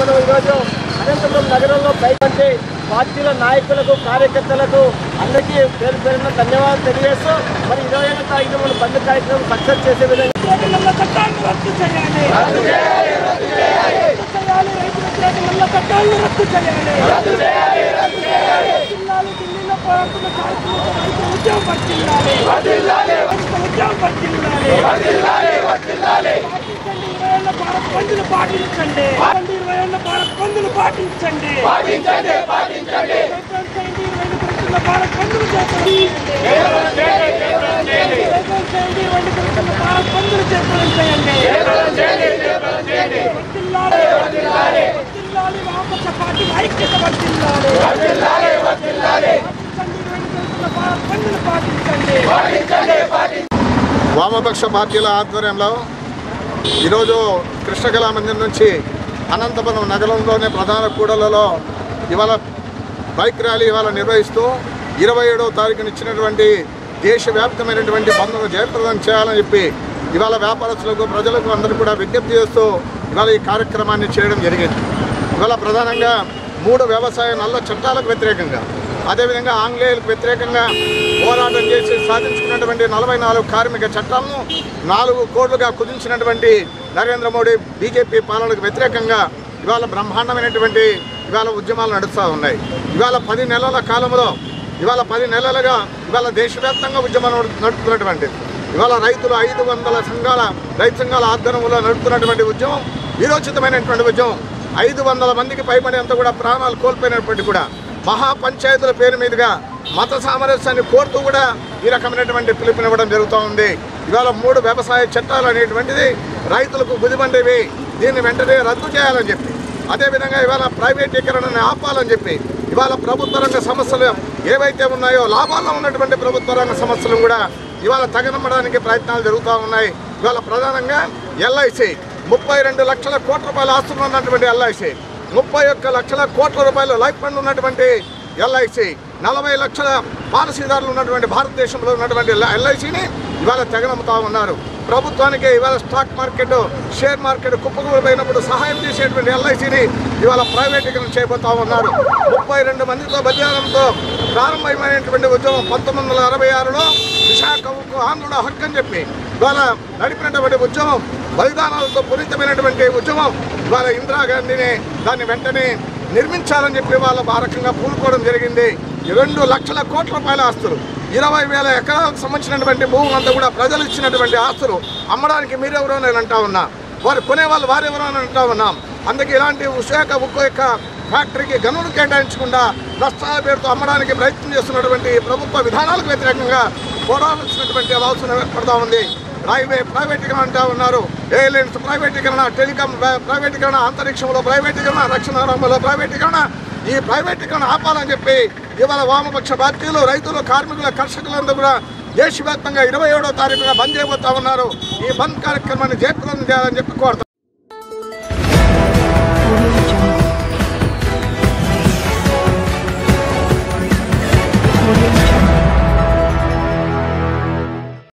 మనం ఈరోజు అనంతపురం నగరంలో పైకి పార్టీల నాయకులకు కార్యకర్తలకు అందరికీ పేరు పేరున ధన్యవాదాలు తెలియజేస్తూ మరి ఇరవై ఏళ్ళ తారీఖు మనం బంద్ కార్యక్రమం సక్సెస్ చేసే విధంగా వ్యతిరేకంగా చట్టాన్ని రద్దు చేయాలి రద్దు చేయాలి రైతు వ్యతిరేకంగా చట్టాన్ని రద్దు చేయాలి జిల్లాలు ఢిల్లీలో పోరాడుతున్న కార్యక్రమంలో రైతు ఉద్యమం పరిశీలాలి రైతు ఉద్యమం పరిశీలాలి పాటించండి ఇరవై ఏళ్ళ భారత్ బంధులు పాటించండి ఇరవై ఏళ్ళ భారత్ బంధులు పాటించండి పాటించండి పాటించండి భారత్ బంధులు చేపడండి చేయండి ఇరవై గురించిన భారత్ బంధులు చేపడం చేయండి వర్ధిల్లాలి వర్ధిల్లాలి వామపక్ష పార్టీ ఐక్యత వర్ధిల్లాలి పాటించండి ఇరవై గురించిన భారత్ బంధులు పాటించండి వామపక్ష పార్టీల ఆధ్వర్యంలో ఈరోజు కృష్ణకళా మందిర్ నుంచి అనంతపురం నగరంలోని ప్రధాన కూడలలో ఇవాళ బైక్ ర్యాలీ ఇవాళ నిర్వహిస్తూ ఇరవై ఏడవ తారీఖున ఇచ్చినటువంటి దేశవ్యాప్తమైనటువంటి బంధును జయప్రదం చేయాలని చెప్పి ఇవాళ వ్యాపారస్తులకు ప్రజలకు అందరూ కూడా విజ్ఞప్తి చేస్తూ ఇవాళ ఈ కార్యక్రమాన్ని చేయడం జరిగింది ఇవాళ ప్రధానంగా మూడు వ్యవసాయ నల్ల చట్టాలకు వ్యతిరేకంగా అదేవిధంగా ఆంగ్లేయులకు వ్యతిరేకంగా పోరాటం చేసి సాధించుకున్నటువంటి నలభై నాలుగు కార్మిక చట్టాలను నాలుగు కోట్లుగా కుదించినటువంటి నరేంద్ర మోడీ బీజేపీ పాలనకు వ్యతిరేకంగా ఇవాళ బ్రహ్మాండమైనటువంటి ఇవాళ ఉద్యమాలు నడుస్తూ ఉన్నాయి ఇవాళ పది నెలల కాలంలో ఇవాళ పది నెలలుగా ఇవాళ దేశవ్యాప్తంగా ఉద్యమం నడు- నడుపుతున్నటువంటిది ఇవాళ రైతులు ఐదు వందల సంఘాల రైతు సంఘాల ఆధ్వర్యంలో నడుపుతున్నటువంటి ఉద్యమం వీరోచితమైనటువంటి ఉద్యమం ఐదు వందల మందికి పైబడి అంతా కూడా ప్రాణాలు కోల్పోయినటువంటి కూడా మహాపంచాయతీల పేరు మీదుగా మత సామరస్యాన్ని కోరుతూ కూడా ఈ రకమైనటువంటి పిలుపునివ్వడం జరుగుతూ ఉంది ఇవాళ మూడు వ్యవసాయ చట్టాలు అనేటువంటిది రైతులకు గుదిబండేవి దీన్ని వెంటనే రద్దు చేయాలని చెప్పి అదేవిధంగా ఇవాళ ప్రైవేటీకరణని ఆపాలని చెప్పి ఇవాళ ప్రభుత్వ రంగ సమస్యలు ఏవైతే ఉన్నాయో లాభాల్లో ఉన్నటువంటి ప్రభుత్వ రంగ సమస్యలు కూడా ఇవాళ తగనమ్మడానికి ప్రయత్నాలు జరుగుతూ ఉన్నాయి ఇవాళ ప్రధానంగా ఎల్ఐసి ముప్పై రెండు లక్షల కోట్ల రూపాయల ఆస్తులు ఉన్నటువంటి ఎల్ఐసి ముప్పై ఒక్క లక్షల కోట్ల రూపాయల లైఫ్ ఫండ్ ఉన్నటువంటి ఎల్ఐసి నలభై లక్షల పాలసీదారులు ఉన్నటువంటి భారతదేశంలో ఉన్నటువంటి ఎల్ఐసిని ఇవాళ తెగనమ్ముతా ఉన్నారు ప్రభుత్వానికి ఇవాళ స్టాక్ మార్కెట్ షేర్ మార్కెట్ కుప్పకూలిపోయినప్పుడు సహాయం చేసేటువంటి ఎల్ఐసిని ఇవాళ ప్రైవేటీకరణ చేయబోతా ఉన్నారు ముప్పై రెండు మందితో బలిదానంతో ప్రారంభమైనటువంటి ఉద్యమం పంతొమ్మిది వందల అరవై ఆరులో విశాఖకు ఆంధ్రుడు హక్కు అని చెప్పి ఇవాళ నడిపినటువంటి ఉద్యమం బలిదానాలతో పూరితమైనటువంటి ఉద్యమం ఇవాళ ఇందిరాగాంధీని దాన్ని వెంటనే నిర్మించాలని చెప్పి వాళ్ళ ఆ రకంగా పూనుకోవడం జరిగింది ఈ రెండు లక్షల కోట్ల రూపాయల ఆస్తులు ఇరవై వేల ఎకరాలకు సంబంధించినటువంటి భూమి అంతా కూడా ప్రజలు ఇచ్చినటువంటి ఆస్తులు అమ్మడానికి మీరెవరో నేను అంటా ఉన్నా వారు కొనేవాళ్ళు వారెవరో అని అంటా ఉన్నాం అందుకే ఇలాంటి విశాఖ ఉక్కు యొక్క ఫ్యాక్టరీకి గనులు కేటాయించకుండా నష్టాల పేరుతో అమ్మడానికి ప్రయత్నం చేస్తున్నటువంటి ప్రభుత్వ విధానాలకు వ్యతిరేకంగా పోరాడాల్సినటువంటి అవసరం ఏర్పడతా ఉంది రైల్వే ప్రైవేటీకరణ అంటా ఉన్నారు ఎయిర్లైన్స్ ప్రైవేటీకరణ టెలికాం ప్ర- ప్రైవేటీకరణ అంతరిక్షంలో ప్రైవేటీకరణ రక్షణ రంగంలో ప్రైవేటీకరణ ఈ ప్రైవేటీకరణ ఆపాలని చెప్పి ఇవాళ వామపక్ష పార్టీలు రైతులు కార్మికుల కర్షకులందరూ కూడా దేశవ్యాప్తంగా ఇరవై ఏడో తారీఖున బంద్ చేయబోతా ఉన్నారు ఈ బంద్ కార్యక్రమాన్ని జయప్రదం చేయాలని చెప్పి కోరుతారు